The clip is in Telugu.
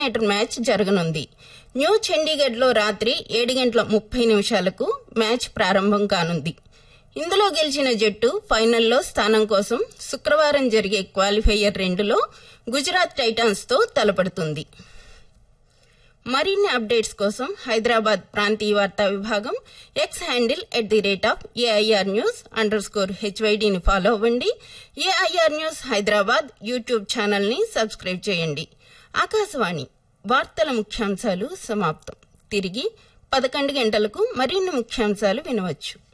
ఎలిమినేటర్ మ్యాచ్ జరగనుంది న్యూ చండీగఢ్లో రాత్రి ఏడు గంటల ముప్పై నిమిషాలకు మ్యాచ్ ప్రారంభం కానుంది ఇందులో గెలిచిన జట్టు ఫైనల్లో స్థానం కోసం శుక్రవారం జరిగే క్వాలిఫైయర్ రెండులో గుజరాత్ టైటాన్స్ తో తలపడుతుంది మరిన్ని అప్డేట్స్ కోసం హైదరాబాద్ ప్రాంతీయ వార్తా విభాగం X handle at the rate of AIR news underscore హెచ్వైడిని ఫాలో అవ్వండి AIR news Hyderabad YouTube channel ని సబ్స్క్రైబ్ చేయండి ఆకాశవాణి వార్తల ముఖ్యాంశాలు సమాప్తం తిరిగి పదకొండు గంటలకు మరిన్ని ముఖ్యాంశాలు వినవచ్చు